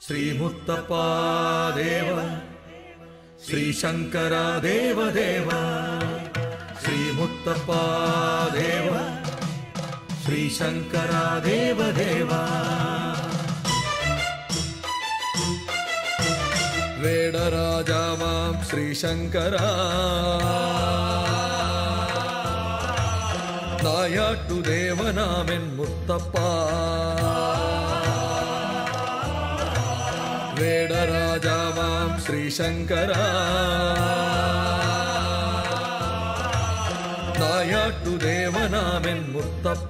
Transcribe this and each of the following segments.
ശ്രീമുത്തപ്പാ ദേവ ശ്രീശങ്കര ദേവദേവ ശ്രീമുത്തപ്പാ ദേവ ശ്രീശങ്കര ദേവദേവ വേടരാജാവാം ശ്രീശങ്കര നായാട്ടുദേവനാമൻ മുത്തപ്പ വേടരാജാവാം ശ്രീശങ്കര നായാട്ടുദേവനാമൻ മുത്തപ്പ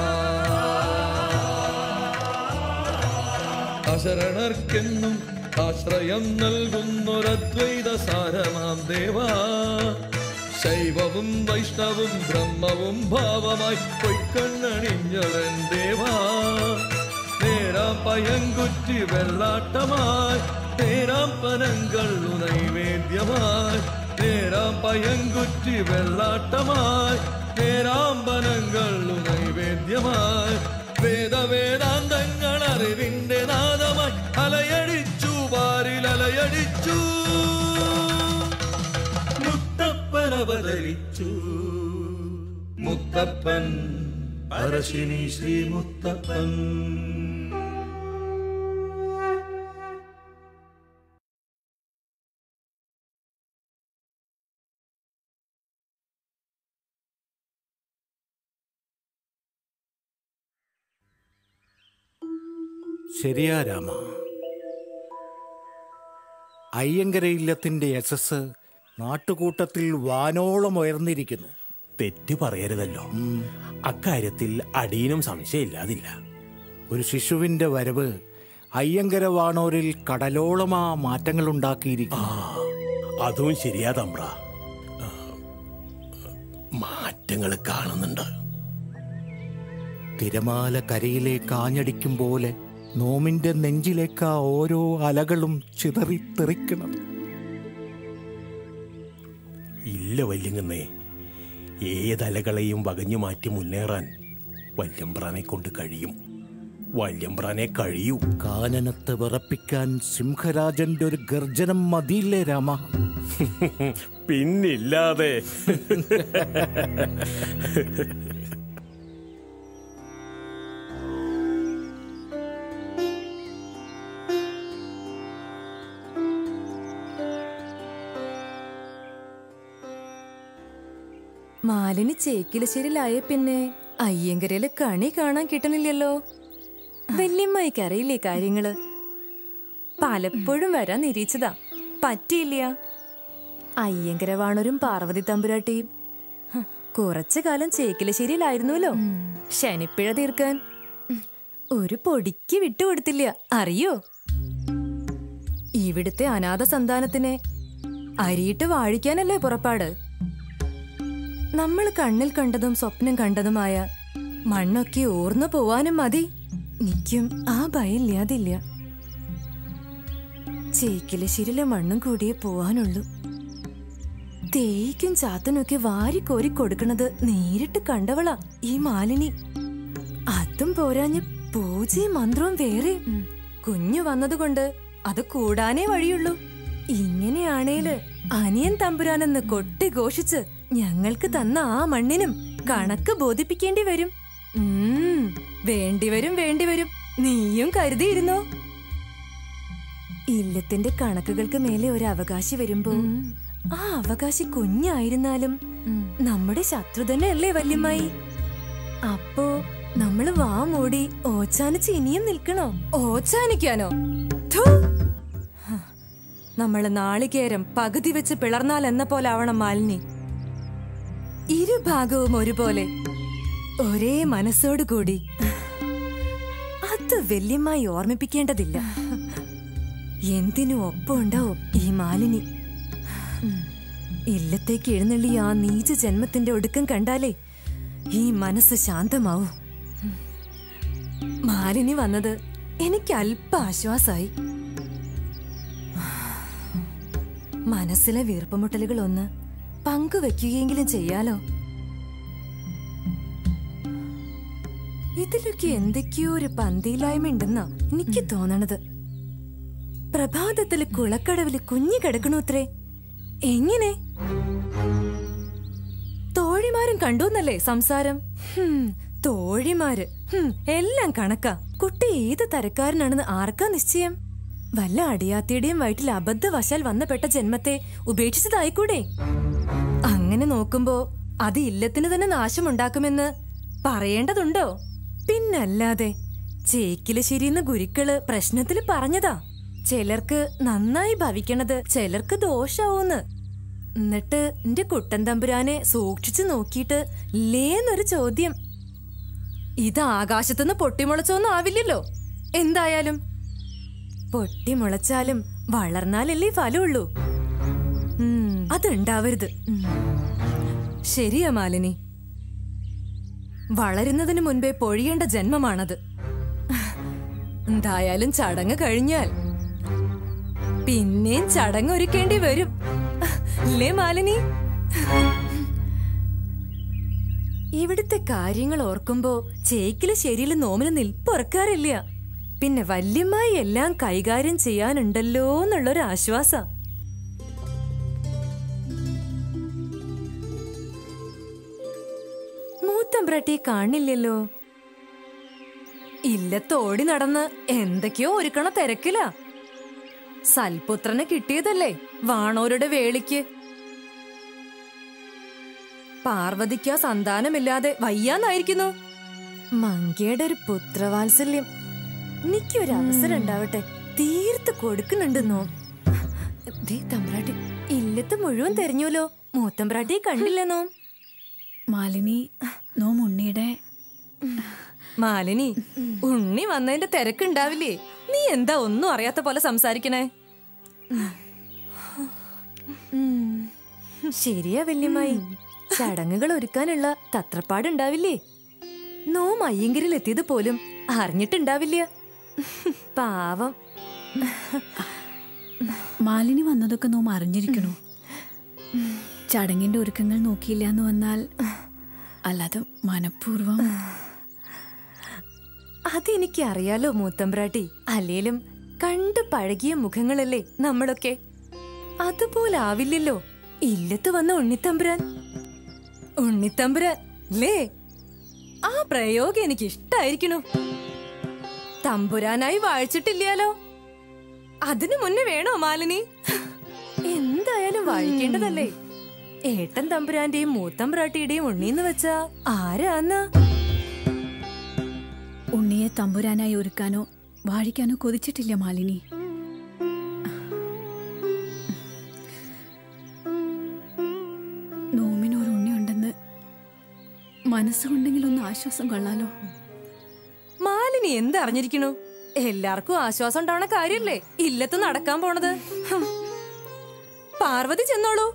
അശരണർക്കെന്നും ആശ്രയം നൽകുന്നൊരദ്വൈത സാരമാം ദേവാ ശൈവവും വൈഷ്ണവും ബ്രഹ്മവും ഭാവമായി പൊയ്ക്കണ്ണണിഞ്ഞവൻ ദേവാ നേരാം പയങ്കുറ്റി വെള്ളാട്ടമായി നേരാം പനങ്കള്ളു നൈവേദ്യമായി നേരാം പയങ്കുറ്റി വെള്ളാട്ടമായി നേരാം പനങ്കള്ളു നൈവേദ്യമായി വേദവേദാന്തങ്ങൾ അറിവിന്റെ നാദമായി അലയടിച്ചു പാരിൽ അലയടിച്ചു മുത്തപ്പൻ അവതരിച്ചു മുത്തപ്പൻ പരശിനി ശ്രീ മുത്തപ്പൻ ശരിയാ രാമ അയ്യങ്കര ഇല്ലത്തിന്റെ യശസ് നാട്ടുകൂട്ടത്തിൽ വാനോളം ഉയർന്നിരിക്കുന്നു തെറ്റ് പറയരുതല്ലോ അക്കാര്യത്തിൽ അടിയനും സംശയമില്ലാതില്ല ഒരു ശിശുവിന്റെ വരവ് അയ്യങ്കര വാണോരിൽ കടലോളമാ മാറ്റങ്ങൾ ഉണ്ടാക്കിയിരിക്കുന്നു അതും ശരിയാ തമ്പ്ര മാറ്റങ്ങൾ കാണുന്നുണ്ട് തിരമാല കരയിലേക്ക് ആഞ്ഞടിക്കും പോലെ നോമിന്റെ നെഞ്ചിലേക്കാ ഓരോ അലകളും ചിതറിത്തെറിക്കുന്നത് ഇല്ല വല്യങ്ങന്നേ ഏതലകളെയും വകഞ്ഞു മാറ്റി മുന്നേറാൻ വല്യമ്പ്രാനെ കൊണ്ട് കഴിയും വല്യമ്പ്രാനെ കഴിയൂ കാനനത്തെ വിറപ്പിക്കാൻ സിംഹരാജന്റെ ഒരു ഗർജനം മതിയില്ലേ രാമ പിന്നില്ലാതെ മാലിനി ചേക്കിലശ്ശേരിയിലായ പിന്നെ അയ്യങ്കരയില് കണി കാണാൻ കിട്ടണില്ലല്ലോ വല്യമ്മയ്ക്ക് അറിയില്ലേ കാര്യങ്ങള് പലപ്പോഴും വരാൻ നിരീച്ചതാ പറ്റിയില്ല അയ്യങ്കര വാണരും പാർവതി തമ്പുരാട്ടിയും ഹ്, കുറച്ചു കാലം ചേക്കിലശ്ശേരിയിലായിരുന്നുവല്ലോ ശനിപ്പിഴ തീർക്കാൻ ഉം, ഒരു പൊടിക്ക് വിട്ടുകൊടുത്തില്ല അറിയോ ഇവിടുത്തെ അനാഥ സന്താനത്തിനെ അരിയിട്ട് വാഴിക്കാനല്ലേ പുറപ്പാട് നമ്മൾ കണ്ണിൽ കണ്ടതും സ്വപ്നം കണ്ടതുമായ മണ്ണൊക്കെ ഓർന്നു പോവാനും മതി നിക്കും ആ ഭയമില്ലാതില്ല ചേക്കിലശ്ശേരിയിലെ മണ്ണും കൂടിയേ പോവാനുള്ളൂ തേയ്ക്കും ചാത്തനൊക്കെ വാരിക്കോരി കൊടുക്കണത് നേരിട്ട് കണ്ടവളാ ഈ മാലിനി അതും പോരാഞ്ഞ് പൂജയും മന്ത്രവും വേറെ കുഞ്ഞു വന്നതുകൊണ്ട് അത് കൂടാനേ വഴിയുള്ളൂ ഇങ്ങനെയാണേല് അനിയൻ തമ്പുരാനെന്ന് കൊട്ടി ഘോഷിച്ച് ഞങ്ങൾക്ക് തന്ന ആ മണ്ണിനും കണക്ക് ബോധിപ്പിക്കേണ്ടി വരും ഉം, വേണ്ടിവരും വേണ്ടിവരും നീയും കരുതിയിരുന്നോ ഇല്ലത്തിന്റെ കണക്കുകൾക്ക് മേലെ ഒരു അവകാശി വരുമ്പോ ആ അവകാശി കുഞ്ഞായിരുന്നാലും നമ്മുടെ ശത്രു തന്നെയല്ലേ വല്യമ്മായി അപ്പോ നമ്മള് വാ മൂടി ഓച്ചാനിച്ച് ഇനിയും നിൽക്കണോ ഓച്ചാനിക്കാനോ ഥു. ഹ, നമ്മള് നാളികേരം പകുതി വെച്ച് പിളർന്നാൽ എന്ന പോലെ ആവണം മാലിനി ഇരുഭാഗവും ഒരുപോലെ ഒരേ മനസ്സോടു കൂടി അത് വല്യമ്മായി ഓർമ്മിപ്പിക്കേണ്ടതില്ല എന്തിനും ഒപ്പം ഉണ്ടാവും ഈ മാലിനി ഉം. ഇല്ലത്തേക്ക് എഴുന്നള്ളി ആ നീച ജന്മത്തിന്റെ ഒടുക്കം കണ്ടാലേ ഈ മനസ്സ് ശാന്തമാവൂ ഉം. മാലിനി വന്നത് എനിക്ക് അല്പ ആശ്വാസായി മനസ്സിലെ വീർപ്പുമുട്ടലുകൾ ഒന്ന് പങ്കുവെക്കുകയെങ്കിലും ചെയ്യാലോ ഇതിലൊക്കെ എന്തൊക്കെയോ ഒരു പന്തിയില്ലായ്മ ഉണ്ടെന്നാ എനിക്ക് തോന്നണത് പ്രഭാതത്തില് കുളക്കടവില് കുഞ്ഞു കിടക്കണോത്രേ എങ്ങനെ തോഴിമാരും കണ്ടോന്നല്ലേ സംസാരം ഹും, തോഴിമാര് ഹും, എല്ലാം കണക്കാ കുട്ടി ഏത് തരക്കാരനാണെന്ന് ആർക്കാ നിശ്ചയം വല്ല അടിയാത്തിയുടെയും വയറ്റിൽ അബദ്ധവശാൽ വന്നപ്പെട്ട ജന്മത്തെ ഉപേക്ഷിച്ചതായിക്കൂടെ അങ്ങനെ നോക്കുമ്പോ അത് ഇല്ലത്തിന് തന്നെ നാശമുണ്ടാക്കുമെന്ന് പറയേണ്ടതുണ്ടോ പിന്നല്ലാതെ ചേക്കില് ശരിയെന്ന് ഗുരുക്കള് പ്രശ്നത്തില് പറഞ്ഞതാ ചിലർക്ക് നന്നായി ഭവിക്കണത് ചിലർക്ക് ദോഷാവൂന്ന് എന്നിട്ട് എന്റെ കുട്ടൻ തമ്പുരാനെ സൂക്ഷിച്ചു നോക്കിയിട്ട് ലേന്നൊരു ചോദ്യം ഇത് ആകാശത്തുനിന്ന് പൊട്ടിമുളച്ചോന്നും ആവില്ലല്ലോ എന്തായാലും പൊട്ടിമുളച്ചാലും വളർന്നാലല്ലേ ഫലമുള്ളൂ ഉം, അതുണ്ടാവരുത് ഉം. ശരിയാ മാലിനി വളരുന്നതിന് മുൻപേ പൊഴിയേണ്ട ജന്മമാണത് എന്തായാലും ചടങ്ങ് കഴിഞ്ഞാൽ പിന്നെയും ചടങ്ങ് ഒരുക്കേണ്ടി വരും ഇല്ലേ മാലിനി ഇവിടുത്തെ കാര്യങ്ങൾ ഓർക്കുമ്പോ ചേക്കില് ശരിയില് നോമിന് നിൽപ്പുറക്കാറില്ല പിന്നെ വല്യമ്മായി എല്ലാം കൈകാര്യം ചെയ്യാനുണ്ടല്ലോ എന്നുള്ളൊരു ആശ്വാസ മൂത്തമ്പ്രട്ടിയെ കാണില്ലല്ലോ ഇല്ലത്തോടി നടന്ന് എന്തൊക്കെയോ ഒരുക്കണ തിരക്കില സൽപുത്രനെ കിട്ടിയതല്ലേ വാണോരുടെ വേളിക്ക് പാർവതിക്ക് ആ സന്താനമില്ലാതെ വയ്യാന്നായിരിക്കുന്നു മങ്കയുടെ ഒരു പുത്രവാത്സല്യം എനിക്കൊരു അവസരം ഉണ്ടാവട്ടെ തീർത്ത് കൊടുക്കുന്നുണ്ടെന്നോ ദേ തമ്പ്രാട്ടി ഇല്ലത്ത് മുഴുവൻ തെരഞ്ഞുല്ലോ മൂത്തമ്പ്രാട്ടിയെ കണ്ടില്ലെന്നോ മാലിനി നോം ഉണ്ണിയുടെ മാലിനി ഉണ്ണി വന്നതിന്റെ തിരക്കുണ്ടാവില്ലേ നീ എന്താ ഒന്നും അറിയാത്ത പോലെ സംസാരിക്കണേ ഉം. ശരിയാ വല്യമ്മായി ചടങ്ങുകൾ ഒരുക്കാനുള്ള തത്രപ്പാടുണ്ടാവില്ലേ നോം അയ്യങ്കരിൽ എത്തിയത് പോലും അറിഞ്ഞിട്ടുണ്ടാവില്ല പാവം മാലിനി വന്നതൊക്കെ നോം അറിഞ്ഞിരിക്കണു ചടങ്ങിന്റെ ഒരുക്കങ്ങൾ നോക്കിയില്ല എന്ന് വന്നാൽ അല്ലാതെ മനഃപൂർവ്വം അതെനിക്ക് അറിയാലോ മൂത്തമ്പ്രാട്ടി അല്ലേലും കണ്ടു പഴകിയ മുഖങ്ങളല്ലേ നമ്മളൊക്കെ അതുപോലെ ആവില്ലല്ലോ ഇല്ലത്ത് വന്ന ഉണ്ണിത്തമ്പുരാൻ ഉണ്ണിത്തമ്പുരാൻ ലേ ആ പ്രയോഗം എനിക്ക് ഇഷ്ടായിരിക്കണു തമ്പുരാനായി വാഴിച്ചിട്ടില്ലാലോ അതിനു മുന്നേ വേണോ മാലിനി എന്തായാലും വാഴിക്കേണ്ടതല്ലേ ഏട്ടൻ തമ്പുരാന്റെയും മൂത്തമ്പ്രാട്ടിയുടെയും ഉണ്ണീന്ന് വെച്ചാ ആരാന്നാ ഉണ്ണിയെ തമ്പുരാനായി ഒരുക്കാനോ വാഴിക്കാനോ കൊതിച്ചിട്ടില്ല മാലിനി നോമിനൊരു ഉണ്ണിയുണ്ടെന്ന് മനസ്സുകൊണ്ടെങ്കിൽ ഒന്ന് ആശ്വാസം കൊള്ളാലോ മാലിനി എന്തറിഞ്ഞിരിക്കണു എല്ലാവർക്കും ആശ്വാസം ഉണ്ടാവണ കാര്യല്ലേ ഇല്ലത്ത് നടക്കാൻ പോണത് ഹും. പാർവതി ചെന്നോളൂ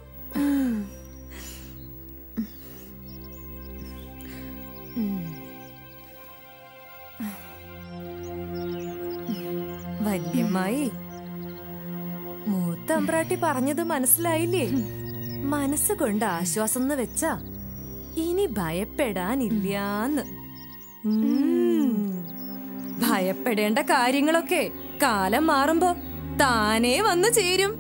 വല്യമ്മായി മൂത്ത അമ്പ്രാട്ടി പറഞ്ഞത് മനസ്സിലായില്ലേ മനസ്സുകൊണ്ട് ആശ്വാസം എന്ന് വെച്ചാ ഇനി ഭയപ്പെടാനില്ലാന്ന് ഉം. ഭയപ്പെടേണ്ട കാര്യങ്ങളൊക്കെ കാലം മാറുമ്പോ താനേ വന്നു ചേരും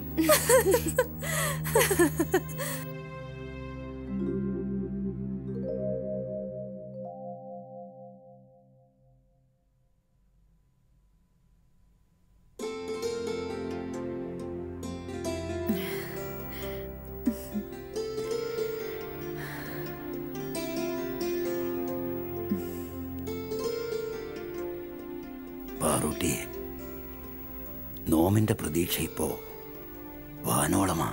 പാറൂട്ടി നോമിന്റെ പ്രതീക്ഷ ഇപ്പോ വാനോളമാ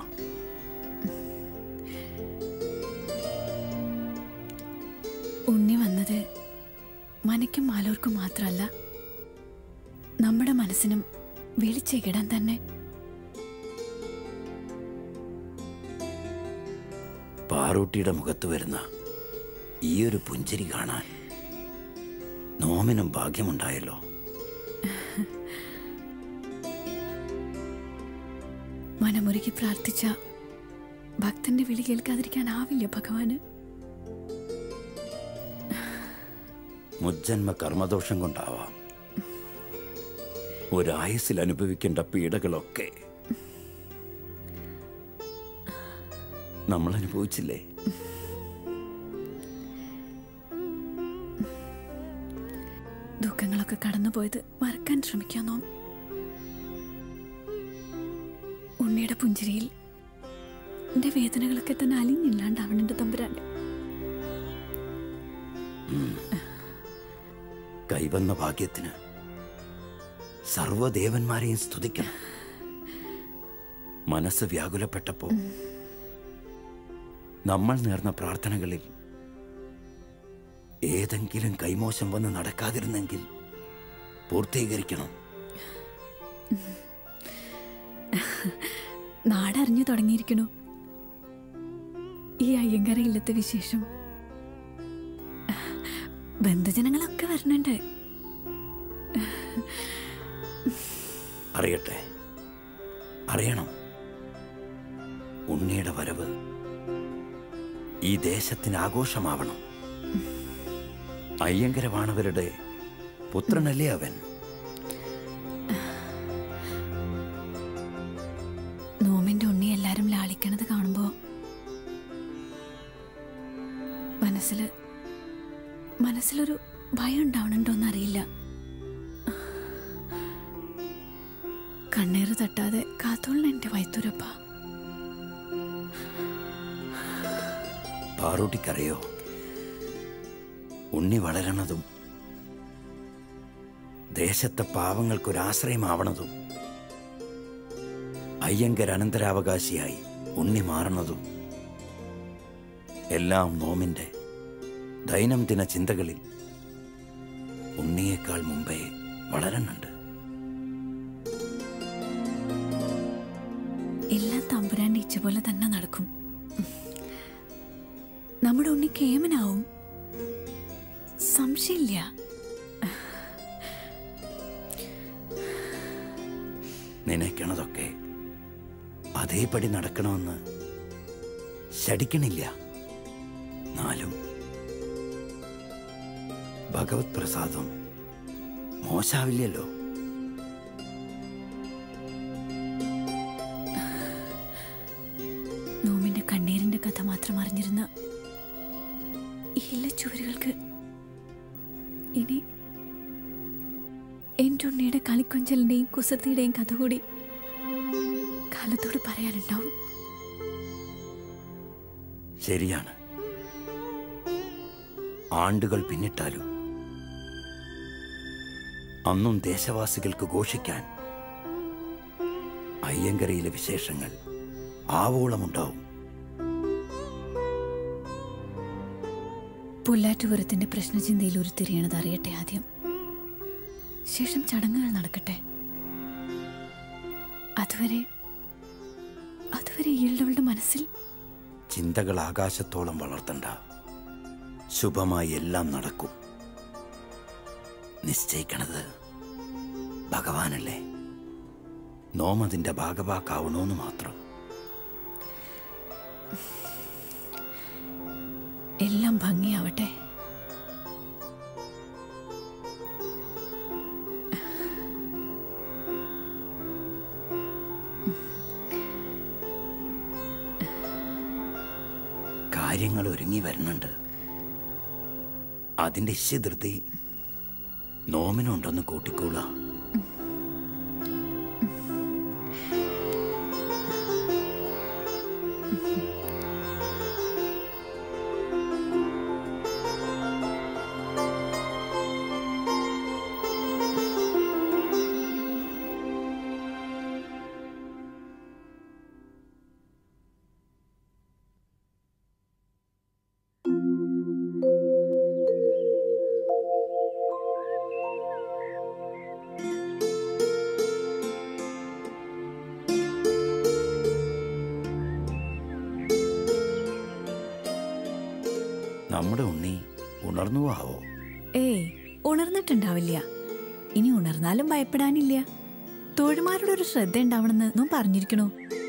ഉണ്ണി വന്നത് മനയ്ക്കും മാലോർക്കും മാത്രമല്ല നമ്മുടെ മനസ്സിനും വിളിച്ചേകിടാൻ തന്നെ പാറൂട്ടിയുടെ മുഖത്ത് വരുന്ന ഈ ഒരു പുഞ്ചിരി കാണാൻ നോമിനും ഭാഗ്യമുണ്ടായല്ലോ മനമൊരുക്കി പ്രാർത്ഥിച്ച ഭക്തന്റെ വിളി കേൾക്കാതിരിക്കാനാവില്ല ഭഗവാന് മുജ്ജന്മ കർമ്മദോഷം കൊണ്ടാവാം ഒരായുസിൽ അനുഭവിക്കേണ്ട പീഡകളൊക്കെ നമ്മൾ അനുഭവിച്ചില്ലേ ദുഃഖങ്ങളൊക്കെ കടന്നുപോയത് മറക്കാൻ ശ്രമിക്കാന്നോ ഉണ്ണിയുടെ പുഞ്ചിരിയിൽ എന്റെ വേദനകളൊക്കെ തന്നെ അലിഞ്ഞില്ലാണ്ടാവണെന്റെ തമ്പുരാന്റെ കൈവന്ന ഭാഗ്യത്തിന് സർവദേവന്മാരെയും സ്തുതിക്കണം മനസ്സ് വ്യാകുലപ്പെട്ടപ്പോ നമ്മൾ നേർന്ന പ്രാർത്ഥനകളിൽ ഏതെങ്കിലും കൈമോശം വന്ന് നടക്കാതിരുന്നെങ്കിൽ പൂർത്തീകരിക്കണം നാടറിഞ്ഞു തുടങ്ങിയിരിക്കണു ഈ അയ്യങ്കര ഇല്ലത്തെ വിശേഷം ബന്ധുജനങ്ങളൊക്കെ വരണുണ്ട് അറിയട്ടെ അറിയണം ഉണ്ണിയുടെ വരവ് ഈ ദേശത്തിന് ആഘോഷമാവണം അയ്യങ്കരവാണവരുടെ പുത്രനല്ലേ അവൻ നോമിന്റെ ഉണ്ണി എല്ലാരും ലാളിക്കണത് കാണുമ്പോ മനസ്സില് മനസ്സിലൊരു ഭയം ഉണ്ടാവണുണ്ടോന്ന് അറിയില്ല കണ്ണീര് തട്ടാതെ കാത്തോളണ എന്റെ വൈത്തൂരപ്പ പാറൂട്ടിക്കറിയോ ഉണ്ണി വളരണതും ദേശത്തെ പാവങ്ങൾക്കൊരാശ്രയമാവണതും അയ്യങ്കർ അനന്തരാവകാശിയായി ഉണ്ണി മാറണതും എല്ലാം നോമിന്റെ ദൈനംദിന ചിന്തകളിൽ ഉണ്ണിയേക്കാൾ മുമ്പേ വളരണുണ്ട് എല്ലാം തമ്പുരാന്റെ ഇച്ഛ പോലെ തന്നെ നടക്കും നമ്മുടെ ഉണ്ണി കേമനാവും സംശയമില്ല നനയ്ക്കണതൊക്കെ അതേപടി നടക്കണമെന്ന് ശടിക്കണില്ല എന്നാലും ഭഗവത് പ്രസാദം മോശാവില്ലല്ലോ നോമിന്റെ കണ്ണീരിന്റെ കഥ മാത്രം അറിഞ്ഞിരുന്ന ഈ എല്ലാ ചുവരുകൾക്ക് ഇനി എന്റെ ഉണ്ണിയുടെ കളിക്കൊഞ്ചലിന്റെയും കുസൃതിയുടെയും കഥ കൂടി കാലത്തോട് പറയാനുണ്ടാവും ശരിയാണ് ആണ്ടുകൾ പിന്നിട്ടാലും അന്നും ദേശവാസികൾക്ക് ഘോഷിക്കാൻ അയ്യങ്കരയിലെ വിശേഷങ്ങൾ ആവോളമുണ്ടാവും പുല്ലാറ്റുപുരത്തിന്റെ പ്രശ്നചിന്തയിൽ ഉരുത്തിരിയണത് അറിയട്ടെ ആദ്യം ശേഷം ചടങ്ങുകൾ നടക്കട്ടെ അതുവരെ അതുവരെ ഈളുടെ മനസ്സിൽ ചിന്തകൾ ആകാശത്തോളം വളർത്തണ്ട ശുഭമായി എല്ലാം നടക്കും നിശ്ചയിക്കണത് ഭഗവാനല്ലേ നോമതിന്റെ ഭാഗവാക്കാവണോന്ന് മാത്രം എല്ലാം ഭംഗിയാവട്ടെ കാര്യങ്ങൾ ഒരുങ്ങി വരുന്നുണ്ട് അതിന്റെ ഇശ്യധൃതി നോമിനുണ്ടെന്ന് കൂട്ടിക്കൂടാ നമ്മുടെ ഉണ്ണി ഉണർന്നു ആവോ ഏയ് ഉണർന്നിട്ടുണ്ടാവില്ല ഇനി ഉണർന്നാലും ഭയപ്പെടാനില്ല തോഴുമാരുടെ ഒരു ശ്രദ്ധ ഉണ്ടാവണമെന്ന് നോൻ പറഞ്ഞിരിക്കണു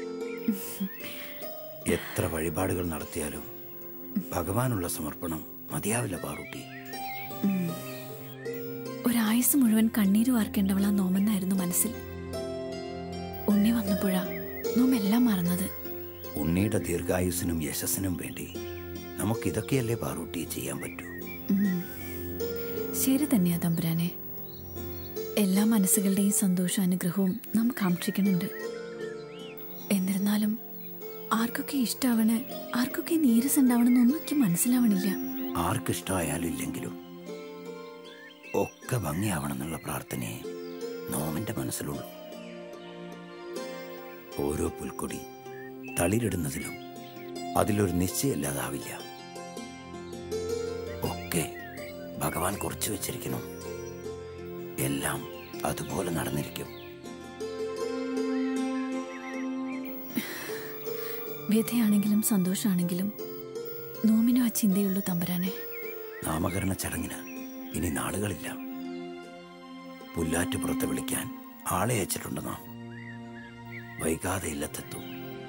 എത്ര വഴിപാടുകൾ നടത്തിയാലും ഭഗവാനുള്ള സമർപ്പണം മതിയാവില്ല പാറുട്ടി ഒരായിരം ആയുസ് മുഴുവൻ കണ്ണീര് വാർക്കേണ്ടവളാ നോമെന്നായിരുന്നു മനസ്സിൽ ഉണ്ണി വന്നപ്പോഴാ നോം എല്ലാം മറന്നത് ഉണ്ണിയുടെ ദീർഘായുസിനും യശസ്സിനും വേണ്ടി നമുക്കിതൊക്കെയല്ലേ പാറൂട്ടി ചെയ്യാൻ പറ്റൂ ഉം. ശരി തന്നെയാ തമ്പുരാനെ എല്ലാ മനസ്സുകളുടെയും സന്തോഷവും അനുഗ്രഹവും നാം കാക്ഷിക്കുന്നുണ്ട് എന്നിരുന്നാലും ആർക്കൊക്കെ ഇഷ്ടാവണേ ആർക്കൊക്കെ നീരസ് ഉണ്ടാവണമെന്നൊന്നും എനിക്ക് മനസ്സിലാവണില്ല ആർക്കിഷ്ടമായാലും ഇല്ലെങ്കിലും ഒക്കെ ഭംഗിയാവണമെന്നുള്ള പ്രാർത്ഥനയെ നോമിന്റെ മനസ്സിലുള്ളൂ ഓരോ പുൽക്കൊടി തളിരിടുന്നതിലും അതിലൊരു നിശ്ചയമില്ലാതാവില്ല ഒക്കെ ഭഗവാൻ കുറിച്ചു വച്ചിരിക്കണം എല്ലാം അതുപോലെ നടന്നിരിക്കും വ്യഥയാണെങ്കിലും സന്തോഷമാണെങ്കിലും നോമിനും ആ ചിന്തയുള്ളൂ തമ്പുരാനെ നാമകരണ ചടങ്ങിന് ഇനി നാളുകളില്ല പുല്ലാറ്റുപുറത്ത് വിളിക്കാൻ ആളെ അയച്ചിട്ടുണ്ട് നാം വൈകാതെ ഇല്ലത്തെത്തും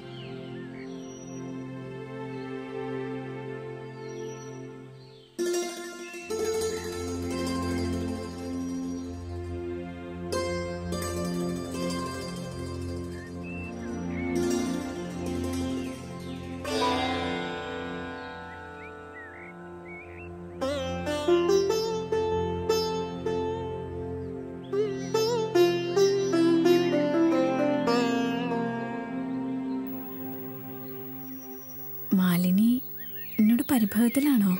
മാലിനി എന്നോട് പരിഭവത്തിലാണോ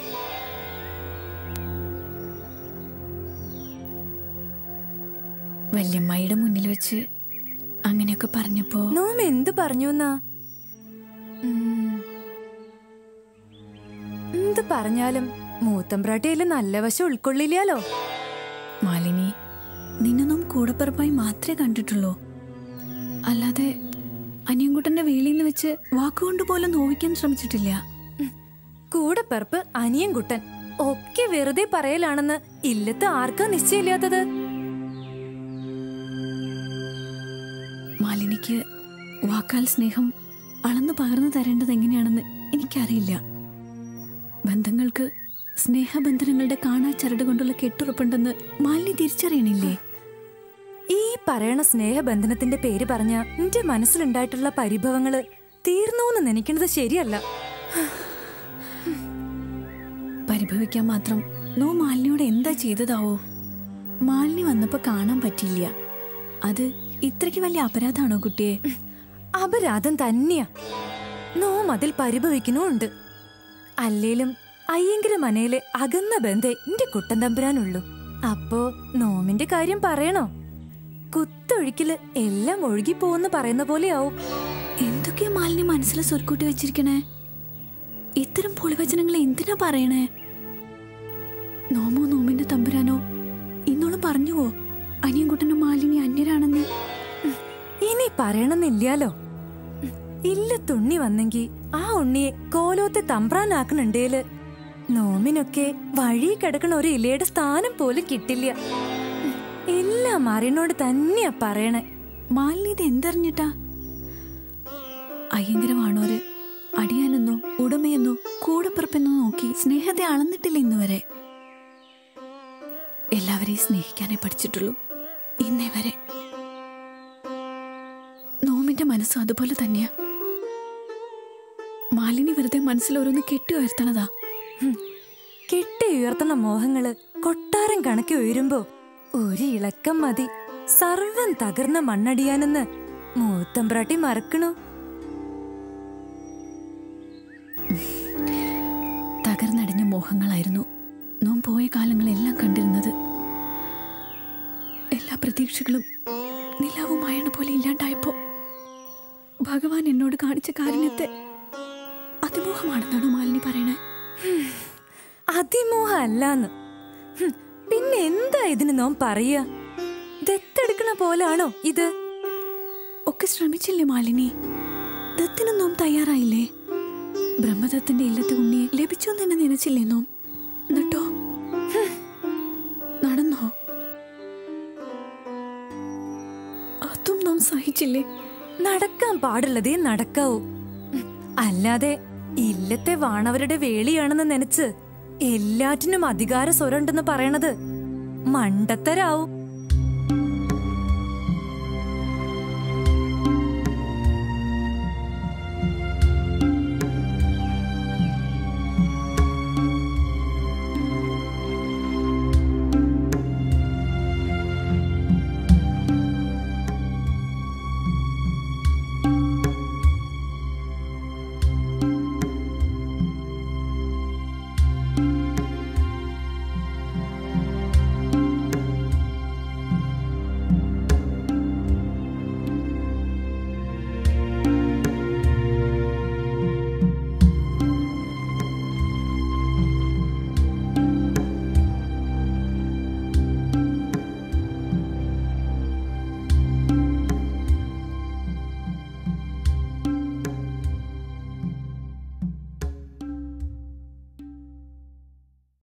വല്യമ്മായിയുടെ മുന്നിൽ വെച്ച് അങ്ങനെയൊക്കെ പറഞ്ഞപ്പോ നോം എന്ത് പറഞ്ഞു എന്നാ ഉം. എന്ത് പറഞ്ഞാലും മൂത്തമ്പ്രാട്ടിയില് നല്ല വശം ഉൾക്കൊള്ളില്ലാലോ മാലിനി നിന്നൊന്നും കൂടപ്പിറപ്പായി മാത്രമേ കണ്ടിട്ടുള്ളൂ അല്ലാതെ അനിയൻകുട്ടന്റെ വേളിന്ന് വെച്ച് വാക്കുകൊണ്ട് പോലും നോവിക്കാൻ ശ്രമിച്ചിട്ടില്ല കൂടെ പെർപ്പ് അനിയൻകുട്ടൻ ഒക്കെ വെറുതെ പറയലാണെന്ന് ഇല്ലത്ത് ആർക്കാ നിശ്ചയമില്ലാത്തത് മാലിനിക്ക് വാക്കാൽ സ്നേഹം അളന്നു പകർന്നു തരേണ്ടത് എങ്ങനെയാണെന്ന് എനിക്കറിയില്ല ബന്ധങ്ങൾക്ക് സ്നേഹബന്ധനങ്ങളുടെ കാണാ ചരട് കൊണ്ടുള്ള കെട്ടുറപ്പുണ്ടെന്ന് മാലിനി തിരിച്ചറിയണില്ലേ ഈ പറയണ സ്നേഹബന്ധനത്തിന്റെ പേര് പറഞ്ഞ എന്റെ മനസ്സിലുണ്ടായിട്ടുള്ള പരിഭവങ്ങള് തീർന്നൂന്ന് നനയ്ക്കണത് ശരിയല്ല പരിഭവിക്കാൻ മാത്രം നോ മാലിനിയോട് എന്താ ചെയ്തതാവോ മാലിനി വന്നപ്പോ കാണാൻ പറ്റിയില്ല അത് ഇത്രയ്ക്ക് വലിയ അപരാധാണോ കുട്ടിയെ അപരാധം തന്നെയാ നോം അതിൽ പരിഭവിക്കുന്നുണ്ട് അല്ലേലും അയ്യങ്കര മനയിലെ അകന്ന ബന്ധേ എന്റെ കുട്ടൻ തമ്പുരാനുള്ളൂ അപ്പോ നോമിന്റെ കാര്യം പറയണോ കുത്തൊഴുക്കില് എല്ലാം ഒഴുകിപ്പോന്ന് പറയുന്ന പോലെയാവും എന്തൊക്കെയാ മാലിനി മനസ്സിൽ സ്വരുക്കൂട്ടി വെച്ചിരിക്കണേ ഇത്തരം പൊളിവചനങ്ങൾ എന്തിനാ പറയണേ നോമോ നോമിന്റെ തമ്പുരാനോ ഇന്നോളം പറഞ്ഞുവോ അനിയൻകുട്ടനും മാലിനി അന്യരാണെന്ന് ഇനി പറയണമെന്നില്ലാലോ ഇല്ല തുണ്ണി വന്നെങ്കി ആ ഉണ്ണിയെ കോലോത്തെ തമ്പ്രാനാക്കണുണ്ടേല് നോമിനൊക്കെ വഴി കിടക്കണ ഒരു ഇലയുടെ സ്ഥാനം പോലും കിട്ടില്ല ഉം, എല്ലാം അറിയണോട് തന്നെയാ പറയണേ മാലിനി ഇത് എന്തറിഞ്ഞിട്ടാ അയ്യങ്കരമാണോര് അടിയാനെന്നോ ഉടമയെന്നോ കൂടപ്പിറപ്പെന്നോ നോക്കി സ്നേഹത്തെ അളന്നിട്ടില്ല ഇന്ന് വരെ എല്ലാവരെയും സ്നേഹിക്കാനേ പഠിച്ചിട്ടുള്ളൂ ഇന്നേ വരെ നോമിന്റെ മനസ്സും അതുപോലെ തന്നെയാ മാലിനി വെറുതെ മനസ്സിൽ ഓരോന്ന് കെട്ടി ഉയർത്തണതാ കെട്ടി ഉയർത്തുന്ന മോഹങ്ങള് കൊട്ടാരം കണക്കി ഉയരുമ്പോ ഒരു ഇളക്കം മതി സർവം തകർന്ന മണ്ണടിയാനെന്ന് മൂത്തമ്പ്രാട്ടി മറക്കണു തകർന്നടിഞ്ഞ മോഹങ്ങളായിരുന്നു നോം പോയ കാലങ്ങളെല്ലാം കണ്ടിരുന്നത് എല്ലാ പ്രതീക്ഷകളും നിലാവുമായണ പോലെ ഇല്ലാണ്ടായപ്പോ ഭഗവാൻ എന്നോട് കാണിച്ച കാരുണ്യത്തെ അതിമോഹമാണെന്നാണ് മാലിനി പറയണേ അതിമോഹ അല്ലാന്ന് ഹും, പിന്നെ എന്താ ഇതിന് നോം പറയാ ദത്തെടുക്കണ പോലാണോ ഇത് ഒക്കെ ശ്രമിച്ചില്ലേ മാലിനി ദത്തിനും നോം തയ്യാറായില്ലേ ബ്രഹ്മദത്തിന്റെ ഇല്ലത്തെ ഉണ്ണിയെ ലഭിച്ചു എന്ന് തന്നെ നനച്ചില്ലേ നോം എന്നിട്ടോ ഹും, നടന്നോ അതും നോം സഹിച്ചില്ലേ നടക്കാൻ പാടുള്ളതേ നടക്കാവൂ ഉം, അല്ലാതെ ഇല്ലത്തെ വാണവരുടെ വേളിയാണെന്ന് നനച്ച് എല്ലാറ്റിനും അധികാര സ്വരമുണ്ടെന്ന് പറയണത് മണ്ടത്തരാവും